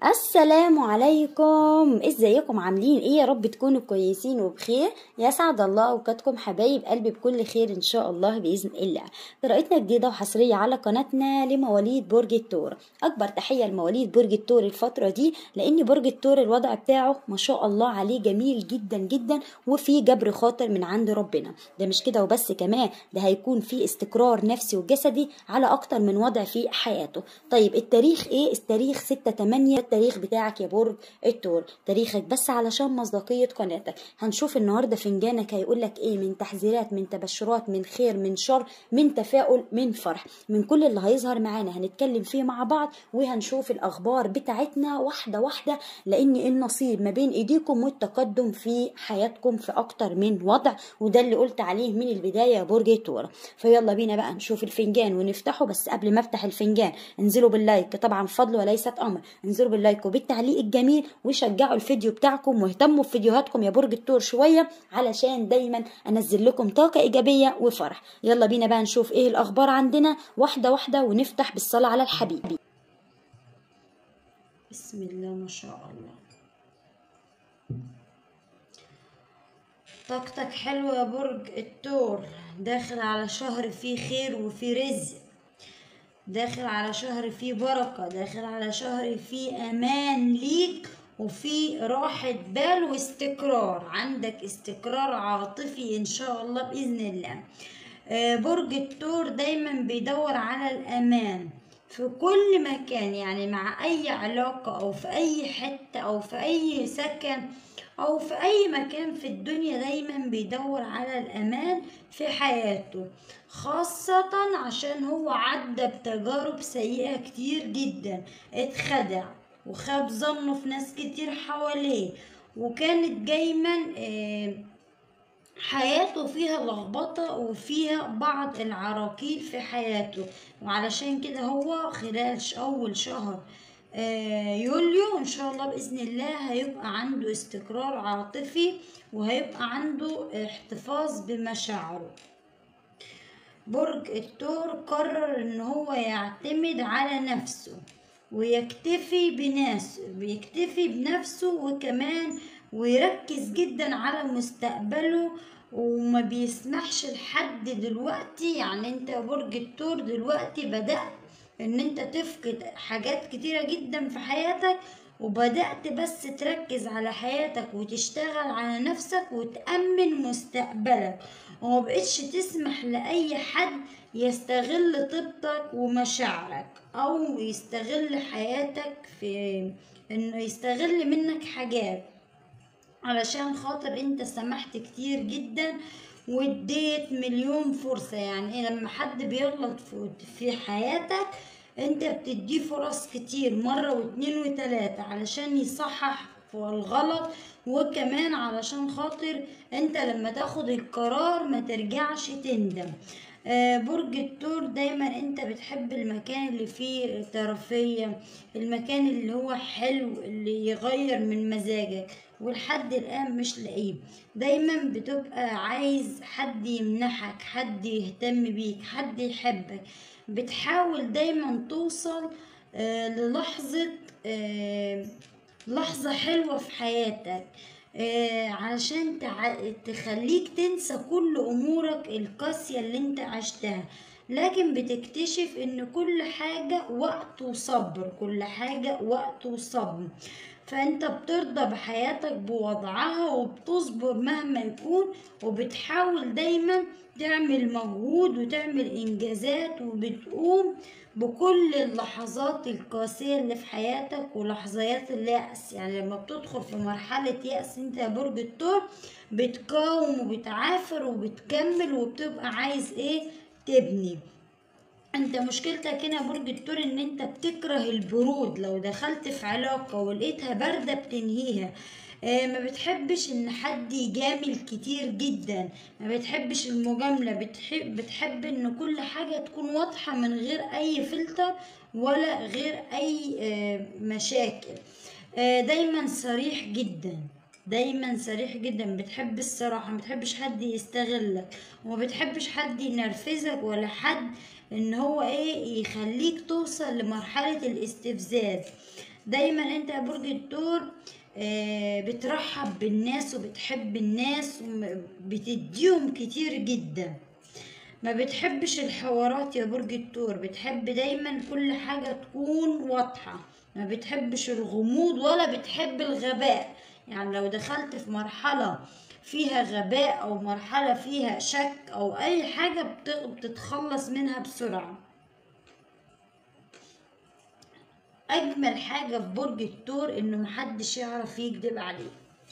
السلام عليكم ازيكم عاملين ايه يا رب تكونوا كويسين وبخير يسعد الله اوقاتكم حبايب قلبي بكل خير ان شاء الله باذن الله قراءتنا جديده وحصريه على قناتنا لمواليد برج الثور اكبر تحيه لمواليد برج الثور الفتره دي لان برج الثور الوضع بتاعه ما شاء الله عليه جميل جدا جدا وفي جبر خاطر من عند ربنا ده مش كده وبس كمان ده هيكون في استقرار نفسي وجسدي على اكتر من وضع في حياته طيب التاريخ ايه التاريخ 6 8 التاريخ بتاعك يا برج الثور تاريخك بس علشان مصداقية قناتك هنشوف النهاردة فنجانك هيقول لك ايه من تحذيرات من تبشرات من خير من شر من تفاؤل من فرح من كل اللي هيظهر معانا هنتكلم فيه مع بعض وهنشوف الاخبار بتاعتنا واحدة واحدة لان النصيب ما بين ايديكم والتقدم في حياتكم في اكتر من وضع وده اللي قلت عليه من البداية يا برج الثور فيلا بينا بقى نشوف الفنجان ونفتحه بس قبل ما افتح الفنجان انزلوا باللايك طبعا فضل وليست امر انزلوا باللايك وبالتعليق الجميل وشجعوا الفيديو بتاعكم واهتموا بفيديوهاتكم يا برج الثور شويه علشان دايما انزل لكم طاقه ايجابيه وفرح يلا بينا بقى نشوف ايه الاخبار عندنا واحده واحده ونفتح بالصلاه على الحبيب بسم الله ما شاء الله طاقتك حلوة يا برج الثور داخل على شهر فيه خير وفيه رزق داخل على شهر فيه بركة داخل على شهر فيه أمان ليك وفي راحة بال واستقرار عندك استقرار عاطفي إن شاء الله بإذن الله آه، برج الثور دايما بيدور على الأمان في كل مكان يعني مع أي علاقة أو في أي حتة أو في أي سكن أو في أي مكان في الدنيا دايما بيدور على الأمان في حياته خاصة عشان هو عدى بتجارب سيئة كتير جدا اتخدع وخاب ظنه في ناس كتير حواليه وكانت دايما آه، حياته فيها لخبطة وفيها بعض العراقيل في حياته وعلشان كده هو خلال ش- أول شهر آه، يوليو إن شاء الله بإذن الله هيبقى عنده استقرار عاطفي وهيبقى عنده احتفاظ بمشاعره برج الثور قرر ان هو يعتمد على نفسه ويكتفي بنفسه بيكتفي بنفسه وكمان ويركز جدا على مستقبله وما بيسمحش لحد دلوقتي يعني انت يا برج الثور دلوقتي بدأت ان انت تفقد حاجات كتيرة جدا في حياتك وبدأت بس تركز على حياتك وتشتغل على نفسك وتأمن مستقبلك وما بقتش تسمح لأي حد يستغل طيبتك ومشاعرك أو يستغل حياتك في إنه يستغل منك حاجات علشان خاطر انت سمحت كتير جدا واديت مليون فرصة يعني إيه لما حد بيغلط في- في حياتك انت بتديه فرص كتير مرة واتنين وتلاتة علشان يصحح في الغلط وكمان علشان خاطر انت لما تاخد القرار ما ترجعش تندم آه، برج الثور دايما انت بتحب المكان اللي فيه ترفية المكان اللي هو حلو اللي يغير من مزاجك ولحد الآن مش لاقيه دايما بتبقى عايز حد يمنحك حد يهتم بيك حد يحبك بتحاول دايما توصل آه، للحظة آه، لحظة حلوة في حياتك آه، علشان تع... تخليك تنسى كل أمورك القاسية اللي انت عشتها لكن بتكتشف ان كل حاجة وقت وصبر كل حاجة وقت وصبر فانت بترضى بحياتك بوضعها وبتصبر مهما يكون وبتحاول دايما تعمل مجهود وتعمل انجازات وبتقوم بكل اللحظات القاسية اللي في حياتك ولحظات اليأس يعني لما بتدخل في مرحلة يأس انت يا برج الثور بتقاوم وبتعافر وبتكمل وبتبقى عايز ايه تبني انت مشكلتك هنا يا برج الثور ان انت بتكره البرود لو دخلت في علاقة ولقيتها باردة بتنهيها آه، ما بتحبش ان حد يجامل كتير جدا ما بتحبش المجاملة بتحب, بتحب ان كل حاجة تكون واضحة من غير اي فلتر ولا غير اي آه، مشاكل آه، دايما صريح جدا دايما صريح جدا بتحب الصراحة ما بتحبش حد يستغلك وما بتحبش حد ينرفزك ولا حد ان هو ايه يخليك توصل لمرحلة الاستفزاز دايما انت يا برج الثور آه، بترحب بالناس وبتحب الناس وبتديهم كتير جدا ما بتحبش الحوارات يا برج الثور بتحب دايما كل حاجة تكون واضحة ما بتحبش الغموض ولا بتحب الغباء يعني لو دخلت في مرحلة فيها غباء أو مرحلة فيها شك أو أي حاجة بت- بتتخلص منها بسرعة أجمل حاجة في برج الثور إنه محدش يعرف يكذب عليه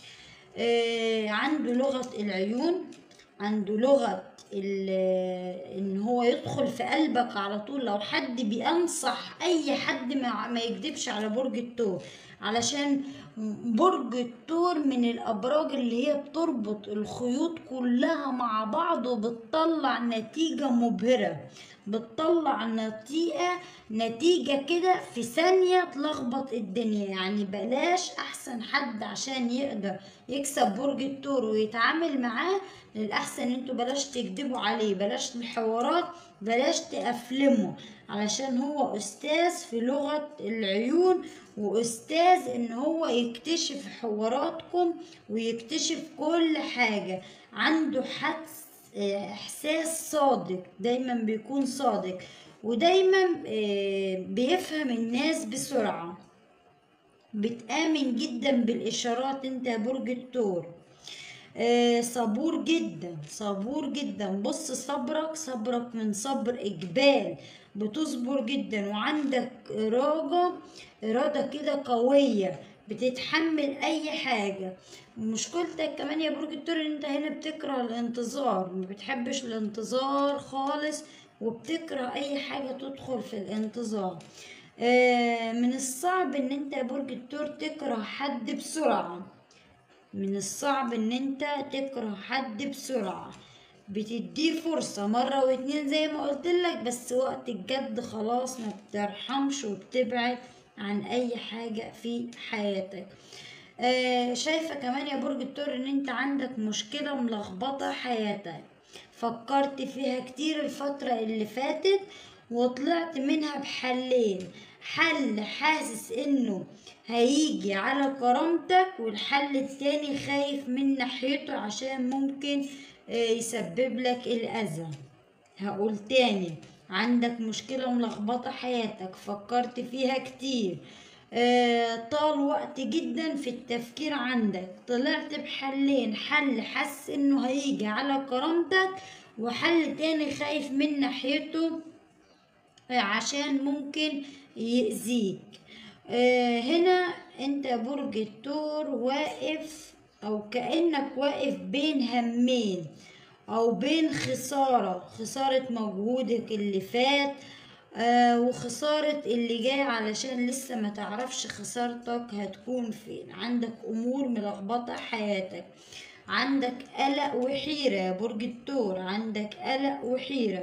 آه، عنده لغة العيون عنده لغة ال- ان هو يدخل في قلبك على طول لو حد بينصح اي حد ما, ما يكذبش على برج الثور علشان برج الثور من الابراج اللي هي بتربط الخيوط كلها مع بعض وبتطلع نتيجة مبهرة بتطلع نتيجة نتيجة كده في ثانية تلخبط الدنيا يعني بلاش أحسن حد عشان يقدر يكسب برج الثور ويتعامل معاه للأحسن انتوا بلاش تكذبوا عليه بلاش الحوارات بلاش تأفلموا علشان هو أستاذ في لغة العيون وأستاذ إن هو يكتشف حواراتكم ويكتشف كل حاجة عنده حدس آه، إحساس صادق دايما بيكون صادق ودايما آه، بيفهم الناس بسرعة بتآمن جدا بالإشارات انت يا برج الثور آه، صبور جدا صبور جدا بص صبرك صبرك من صبر إقبال بتصبر جدا وعندك إرادة إرادة كده قوية بتتحمل أي حاجة مشكلتك كمان يا برج الثور إن أنت هنا بتكره الانتظار ما بتحبش الانتظار خالص وبتكره أي حاجة تدخل في الانتظار آه، من الصعب إن أنت يا برج الثور تكره حد بسرعة من الصعب ان انت تكره حد بسرعة بتديه فرصة مرة واتنين زي ما قلت لك بس وقت الجد خلاص ما بترحمش وبتبعد عن اي حاجة في حياتك آه شايفة كمان يا برج الثور ان انت عندك مشكلة ملخبطة حياتك فكرت فيها كتير الفترة اللي فاتت وطلعت منها بحلين حل حاسس انه هيجي على كرامتك والحل التاني خايف من ناحيته عشان ممكن آه، يسبب لك الأذى هقول تاني عندك مشكلة ملخبطة حياتك فكرت فيها كتير آه، طال وقت جدا في التفكير عندك طلعت بحلين حل حس انه هيجي على كرامتك وحل تاني خايف من ناحيته عشان ممكن يأذيك آه، هنا انت برج الثور واقف او كأنك واقف بين همين او بين خسارة خسارة مجهودك اللي فات آه وخسارة اللي جاي علشان لسه ما تعرفش خسارتك هتكون فين عندك امور ملخبطة حياتك عندك قلق وحيرة يا برج الثور عندك قلق وحيرة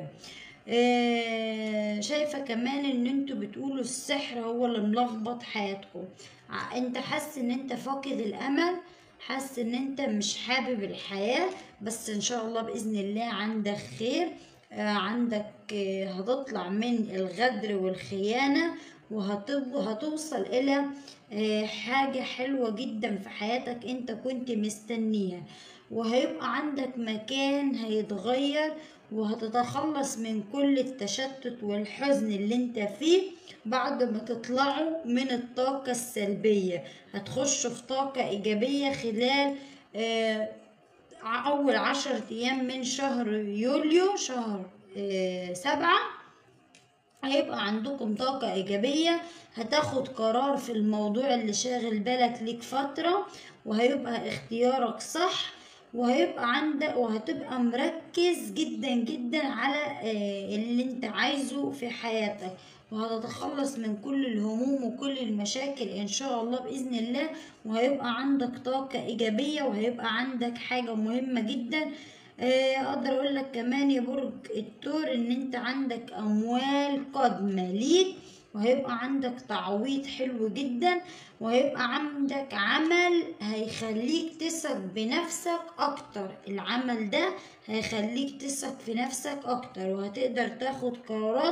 آه، شايفة كمان ان انتوا بتقولوا السحر هو اللي ملخبط حياتكم ع- انت حاسس ان انت فاقد الامل حاسس ان انت مش حابب الحياة بس ان شاء الله باذن الله عندك خير آه، عندك آه، هتطلع من الغدر والخيانة وهتوصل الى آه، حاجة حلوة جدا في حياتك انت كنت مستنيها وهيبقى عندك مكان هيتغير وهتتخلص من كل التشتت والحزن اللي انت فيه بعد ما تطلعوا من الطاقة السلبية هتخشوا في طاقة إيجابية خلال آه، أول عشرة أيام من شهر يوليو شهر آه، سبعة هيبقى عندكم طاقة إيجابية هتاخد قرار في الموضوع اللي شاغل بالك ليك فترة وهيبقى اختيارك صح وهيبقى عندك وهتبقى مركز جدا جدا على آه، اللي انت عايزه في حياتك وهتتخلص من كل الهموم وكل المشاكل ان شاء الله باذن الله وهيبقى عندك طاقة ايجابية وهيبقى عندك حاجة مهمة جدا آه، اقدر اقول لك كمان يا برج الثور ان انت عندك اموال قادمة ليك وهيبقى عندك تعويض حلو جدا وهيبقى عندك عمل هيخليك تثق بنفسك اكتر العمل ده هيخليك تثق في نفسك اكتر وهتقدر تاخد قرارات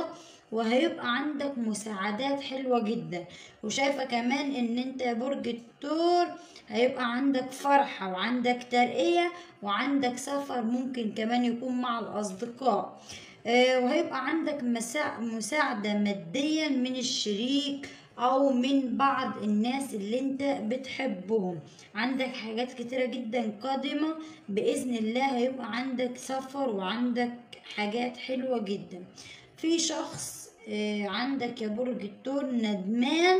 وهيبقى عندك مساعدات حلوة جدا وشايفة كمان ان انت يا برج الثور هيبقى عندك فرحة وعندك ترقية وعندك سفر ممكن كمان يكون مع الأصدقاء آه، وهيبقى عندك مسا- مساعدة ماديا من الشريك أو من بعض الناس اللي انت بتحبهم عندك حاجات كتيرة جدا قادمة بإذن الله هيبقى عندك سفر وعندك حاجات حلوة جدا في شخص آه، عندك يا برج الثور ندمان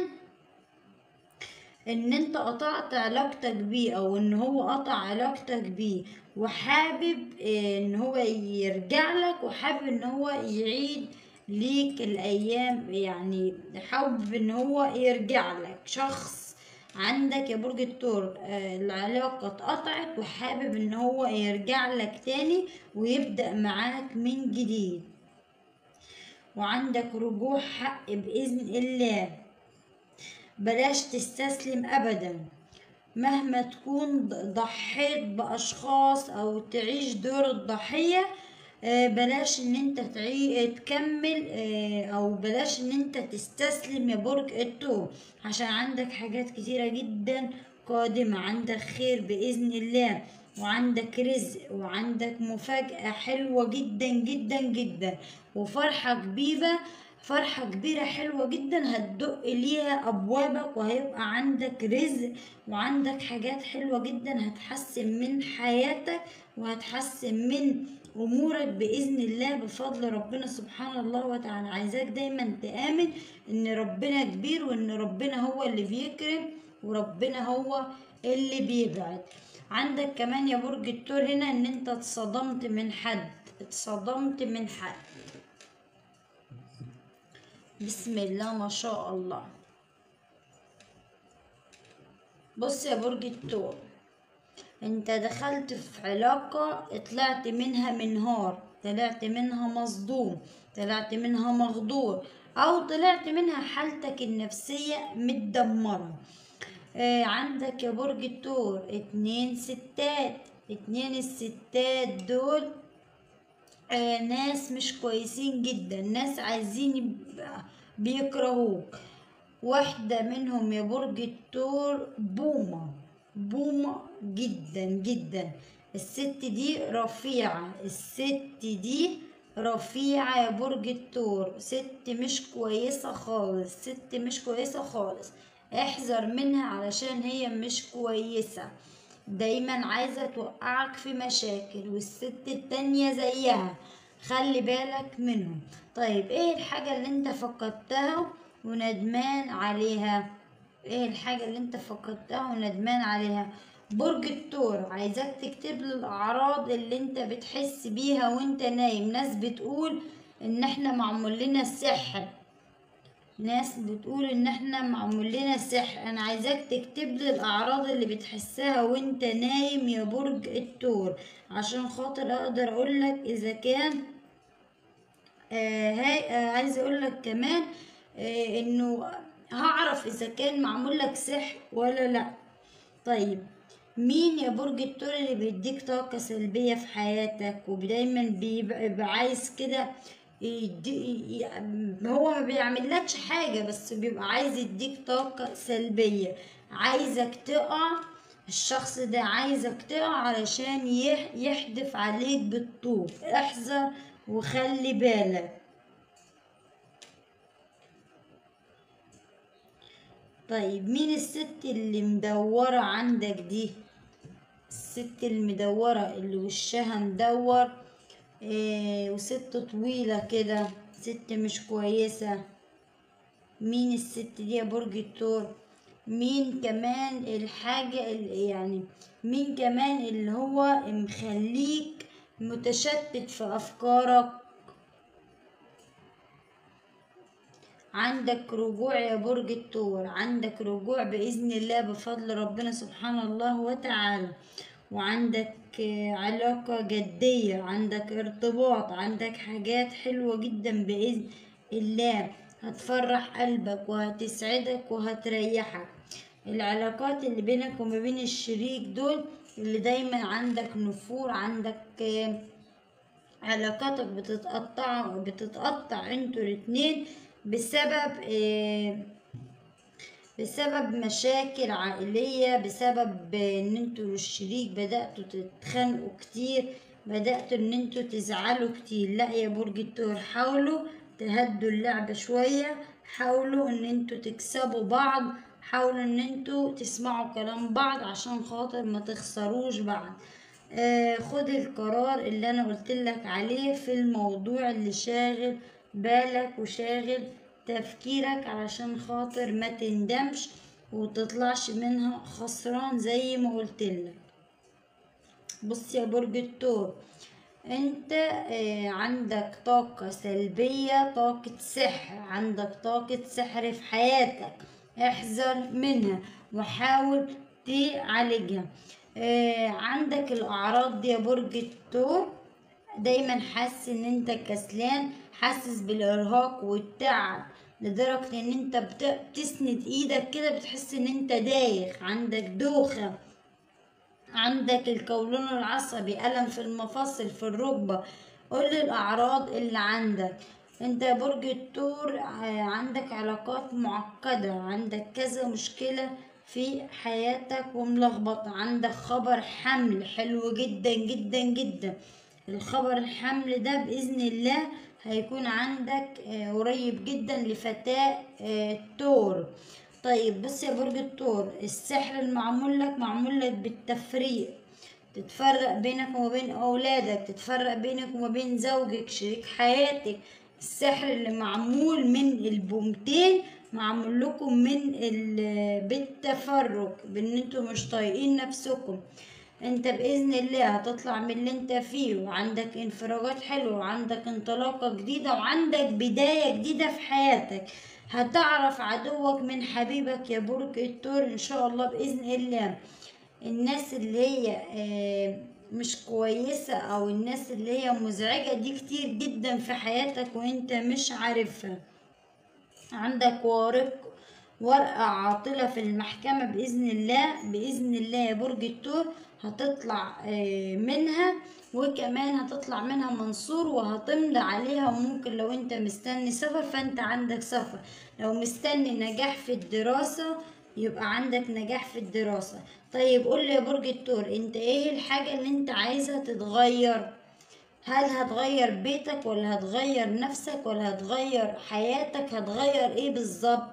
ان انت قطعت علاقتك بيه او ان هو قطع علاقتك بيه وحابب آه، ان هو يرجع لك وحابب ان هو يعيد ليك الايام يعني حابب ان هو يرجع لك شخص عندك يا برج الثور آه، العلاقة اتقطعت وحابب ان هو يرجع لك تاني ويبدأ معاك من جديد وعندك رجوع حق بإذن الله بلاش تستسلم أبدا مهما تكون ض- ضحيت بأشخاص أو تعيش دور الضحية آه، بلاش ان انت تعي... تكمل آه، او بلاش ان انت تستسلم يا برج الثور عشان عندك حاجات كتيرة جدا قادمة عندك خير بإذن الله وعندك رزق وعندك مفاجأة حلوة جدا جدا جدا وفرحة كبيرة فرحة كبيرة حلوة جدا هتدق ليها أبوابك وهيبقى عندك رزق وعندك حاجات حلوة جدا هتحسن من حياتك وهتحسن من أمورك بإذن الله بفضل ربنا سبحانه الله وتعالى عايزاك دايما تآمن إن ربنا كبير وإن ربنا هو اللي بيكرم وربنا هو اللي بيبعد عندك كمان يا برج الثور هنا إن أنت اتصدمت من حد اتصدمت من حد بسم الله ما شاء الله بص يا برج الثور انت دخلت في علاقة طلعت منها منهار طلعت منها مصدوم طلعت منها مغدور او طلعت منها حالتك النفسية متدمرة آه عندك يا برج الثور اتنين ستات اتنين الستات دول آه ناس مش كويسين جدا ناس عايزين يبقى بيكرهوك واحدة منهم يا برج الثور بومة بومة جدا جدا الست دي رفيعة الست دي رفيعة يا برج الثور ست مش كويسة خالص ست مش كويسة خالص احذر منها علشان هي مش كويسة دايما عايزة توقعك في مشاكل والست التانية زيها خلي بالك منهم طيب ايه الحاجة اللي انت فقدتها وندمان عليها ايه الحاجة اللي انت فقدتها وندمان عليها برج الثور عايزاك تكتب لي الاعراض اللي انت بتحس بيها وانت نايم ناس بتقول ان احنا معمول لنا سحر ناس بتقول ان احنا معمول لنا سحر انا عايزاك تكتب لي الاعراض اللي بتحسها وانت نايم يا برج الثور عشان خاطر اقدر اقولك اذا كان آه هاي آه عايزه اقول لك كمان آه انه هعرف اذا كان معمول لك سحر ولا لا طيب مين يا برج الثور اللي بيديك طاقة سلبية في حياتك ودايما بيبقى بيبقى عايز كده يدي- ي- هو ما بيعملكش حاجة بس بيبقى عايز يديك طاقة سلبية عايزك تقع الشخص ده عايزك تقع علشان يح- يحدف عليك بالطوب احذر وخلي بالك طيب مين الست اللي مدورة عندك دي الست المدورة اللي وشها مدور إيه وست طويلة كده ست مش كويسة مين الست دي يا برج الثور مين كمان الحاجة اللي يعني مين كمان اللي هو مخليك متشتت في أفكارك عندك رجوع يا برج الثور عندك رجوع بإذن الله بفضل ربنا سبحانه الله وتعالى وعندك آه، علاقة جدية عندك ارتباط عندك حاجات حلوة جدا بإذن الله هتفرح قلبك وهتسعدك وهتريحك العلاقات اللي بينك وما بين الشريك دول اللي دايما عندك نفور عندك آه، علاقاتك بتتقطع بتتقطع انتوا الاتنين بسبب آه بسبب مشاكل عائلية بسبب ان انتوا الشريك بدأتوا تتخانقوا كتير بدأتوا ان انتوا تزعلوا كتير لا يا برج الثور حاولوا تهدوا اللعبة شوية حاولوا ان انتوا تكسبوا بعض حاولوا ان انتوا تسمعوا كلام بعض عشان خاطر ما تخسروش بعض آه خد القرار اللي انا قلتلك عليه في الموضوع اللي شاغل بالك وشاغل تفكيرك علشان خاطر ما تندمش وتطلعش منها خسران زي ما قلتلك بص يا برج الثور انت آه عندك طاقة سلبية طاقة سحر عندك طاقة سحر في حياتك احذر منها وحاول تعالجها آه عندك الاعراض دي يا برج الثور دايما حاسس ان انت كسلان حاسس بالارهاق والتعب لدرجة ان انت بتسند ايدك كده بتحس ان انت دايخ عندك دوخة عندك القولون العصبي ألم في المفاصل في الركبة قولي الأعراض اللي عندك انت برج الثور عندك علاقات معقدة عندك كذا مشكلة في حياتك وملخبطة عندك خبر حمل حلو جدا جدا جدا الخبر الحمل ده بإذن الله هيكون عندك قريب جدا لفتاة الثور طيب بص يا برج الثور السحر المعمول لك معمول لك بالتفريق تتفرق بينك وما بين أولادك تتفرق بينك وما بين زوجك شريك حياتك السحر اللي معمول من البومتين معمول لكم من بالتفرق بان انتوا مش طايقين نفسكم انت باذن الله هتطلع من اللي انت فيه وعندك انفراجات حلوه وعندك انطلاقه جديده وعندك بدايه جديده في حياتك هتعرف عدوك من حبيبك يا برج الثور ان شاء الله باذن الله الناس اللي هي مش كويسة او الناس اللي هي مزعجة دي كتير جدا في حياتك وانت مش عارفها عندك ورق ورقة عاطلة في المحكمة بإذن الله بإذن الله يا برج الثور هتطلع منها وكمان هتطلع منها منصور وهتمضي عليها وممكن لو انت مستني سفر فانت عندك سفر لو مستني نجاح في الدراسة يبقى عندك نجاح في الدراسة طيب قول لي يا برج الثور انت ايه الحاجة اللي انت عايزها تتغير هل هتغير بيتك ولا هتغير نفسك ولا هتغير حياتك هتغير ايه بالظبط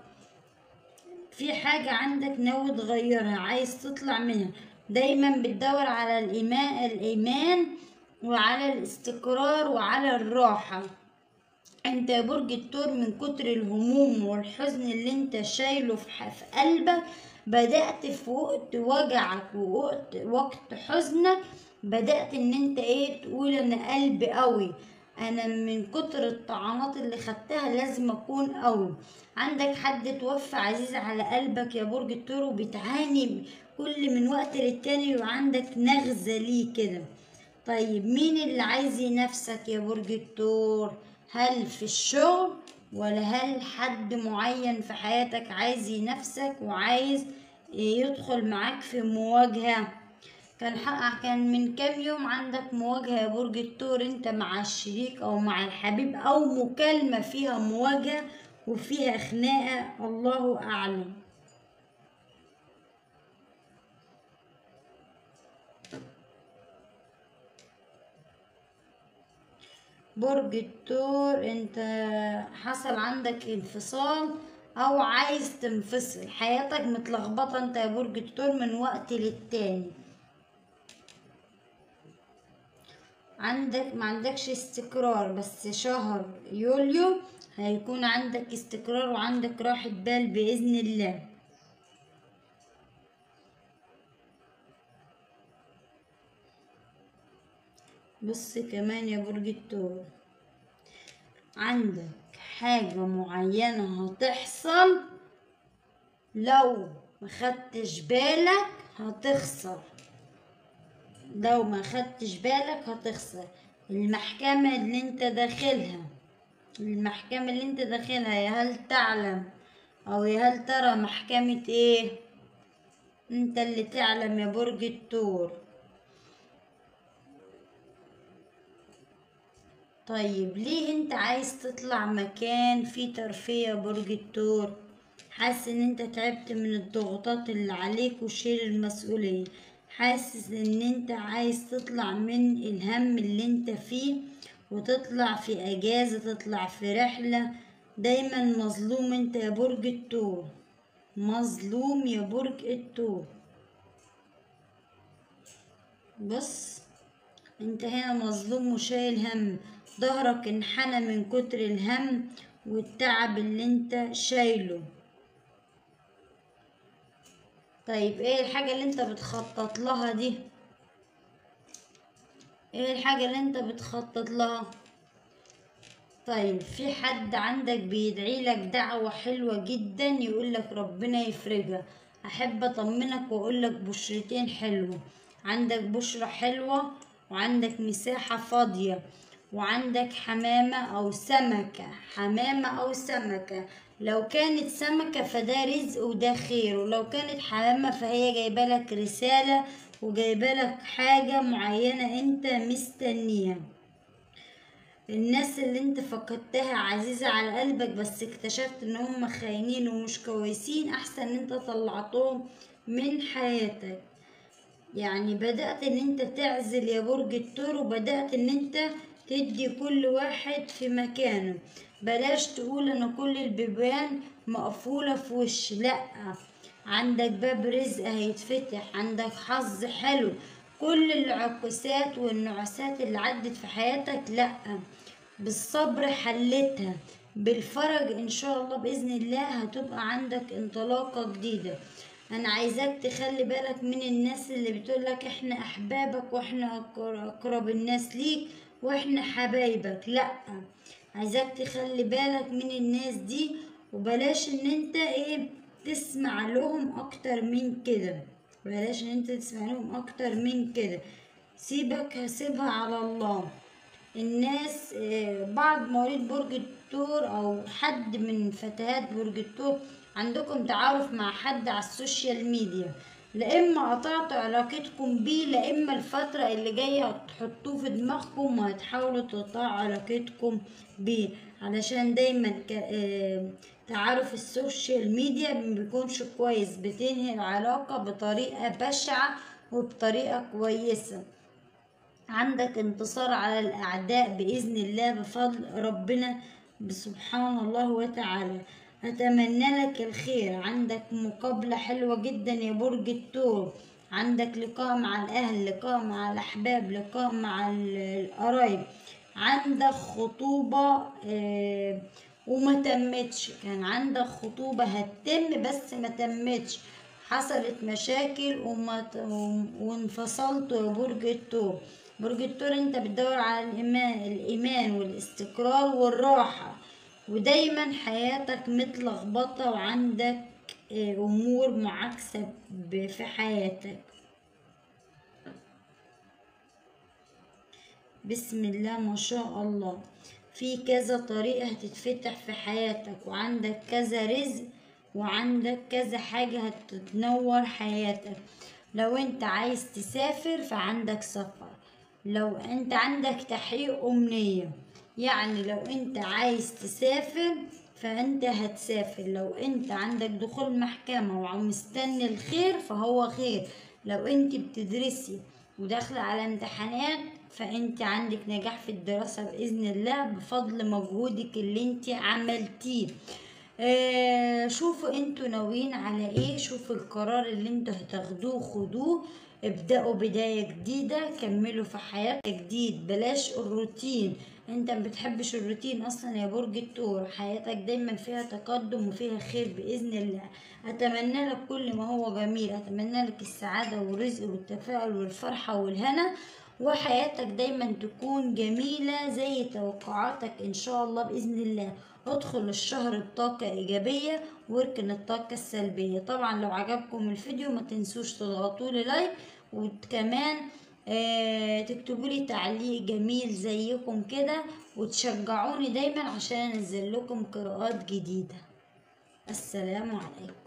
في حاجة عندك ناوي تغيرها عايز تطلع منها دايما بتدور على الإيمان الإيمان وعلى الاستقرار وعلى الراحة انت يا برج الثور من كتر الهموم والحزن اللي انت شايله في في قلبك بدأت في وقت وجعك ووقت وقت حزنك بدأت ان انت ايه تقول انا قلبي قوي انا من كتر الطعنات اللي خدتها لازم اكون قوي عندك حد توفى عزيز على قلبك يا برج الثور وبتعاني كل من وقت للتاني وعندك نغزة ليه كده طيب مين اللي عايز ينافسك يا برج الثور هل في الشغل ولا هل حد معين في حياتك عايز ينافسك وعايز يدخل معاك في مواجهة كان حقق كان من كام يوم عندك مواجهة يا برج الثور انت مع الشريك او مع الحبيب او مكالمة فيها مواجهة وفيها خناقة الله اعلم برج الثور انت حصل عندك انفصال او عايز تنفصل حياتك متلخبطة انت يا برج الثور من وقت للتاني عندك ما عندكش استقرار بس شهر يوليو هيكون عندك استقرار وعندك راحة بال بإذن الله بص كمان يا برج الثور عندك حاجة معينة هتحصل لو مخدتش بالك هتخسر لو ما خدتش بالك هتخسر المحكمة اللي انت داخلها المحكمة اللي انت داخلها يا هل تعلم او يا هل ترى محكمة ايه انت اللي تعلم يا برج الثور طيب ليه انت عايز تطلع مكان فيه ترفيه يا برج الثور حاسس ان انت تعبت من الضغوطات اللي عليك وشيل المسؤولية حاسس ان انت عايز تطلع من الهم اللي انت فيه وتطلع في اجازة تطلع في رحلة دايما مظلوم انت يا برج الثور مظلوم يا برج الثور بص انت هنا مظلوم وشايل هم ظهرك انحنى من كتر الهم والتعب اللي انت شايله طيب ايه الحاجة اللي انت بتخطط لها دي ايه الحاجة اللي انت بتخطط لها طيب في حد عندك بيدعي لك دعوة حلوة جدا يقول لك ربنا يفرجها احب اطمنك واقول لك بشرتين حلوة عندك بشرة حلوة وعندك مساحة فاضية وعندك حمامة أو سمكة حمامة أو سمكة لو كانت سمكة فده رزق وده خير ولو كانت حمامة فهي جايبة لك رسالة وجايبة لك حاجة معينة انت مستنيها الناس اللي انت فقدتها عزيزة على قلبك بس اكتشفت ان هم خاينين ومش كويسين احسن ان انت طلعتهم من حياتك يعني بدأت ان انت تعزل يا برج الثور وبدأت ان انت تدي كل واحد في مكانه بلاش تقول ان كل البيبان مقفولة في وش لا عندك باب رزق هيتفتح عندك حظ حلو كل العكوسات والنعسات اللي عدت في حياتك لا بالصبر حلتها بالفرج ان شاء الله باذن الله هتبقى عندك انطلاقه جديده انا عايزاك تخلي بالك من الناس اللي بتقولك احنا احبابك واحنا اقرب الناس ليك واحنا حبايبك لا عايزاك تخلي بالك من الناس دي وبلاش ان انت ايه تسمع لهم اكتر من كده بلاش ان انت تسمع لهم اكتر من كده سيبك هسيبها على الله الناس بعض مواليد برج الثور او حد من فتيات برج الثور عندكم تعارف مع حد على السوشيال ميديا لا اما قطعتوا علاقتكم بيه لا اما الفترة اللي جاية هتحطوه في دماغكم وهتحاولوا تقطعوا علاقتكم بيه علشان دايما ك... اه... تعارف السوشيال ميديا مبيكونش كويس بتنهي العلاقة بطريقة بشعة وبطريقة كويسة عندك انتصار على الأعداء بإذن الله بفضل ربنا سبحان الله وتعالى أتمنى لك الخير عندك مقابلة حلوة جدا يا برج الثور عندك لقاء مع الأهل لقاء مع الأحباب لقاء مع القرايب عندك خطوبة آه وما تمتش كان عندك خطوبة هتتم بس ما تمتش حصلت مشاكل وما وانفصلتوا يا برج الثور برج الثور انت بتدور على الإيمان الإيمان والاستقرار والراحة ودايما حياتك متلخبطة وعندك أمور معاكسة في حياتك بسم الله ما شاء الله في كذا طريقة هتتفتح في حياتك وعندك كذا رزق وعندك كذا حاجة هتتنور حياتك لو انت عايز تسافر فعندك سفر لو انت عندك تحقيق أمنية يعني لو انت عايز تسافر فانت هتسافر لو انت عندك دخول محكمة ومستني الخير فهو خير لو انت بتدرسي وداخلة على امتحانات فانت عندك نجاح في الدراسة بإذن الله بفضل مجهودك اللي انت عملتيه آه شوفوا انتوا ناويين على ايه شوفوا القرار اللي انتوا هتاخدوه خدوه ابدأوا بداية جديدة كملوا في حياة جديد بلاش الروتين انت ما بتحبش الروتين اصلا يا برج الثور حياتك دايما فيها تقدم وفيها خير باذن الله اتمنى لك كل ما هو جميل اتمنى لك السعاده والرزق والتفاؤل والفرحه والهنا وحياتك دايما تكون جميله زي توقعاتك ان شاء الله باذن الله ادخل الشهر بطاقة إيجابية واركن الطاقة السلبية طبعا لو عجبكم الفيديو ما تنسوش تضغطوا لي لايك وكمان آه تكتبوا لي تعليق جميل زيكم كده وتشجعوني دايما عشان انزل لكم قراءات جديدة السلام عليكم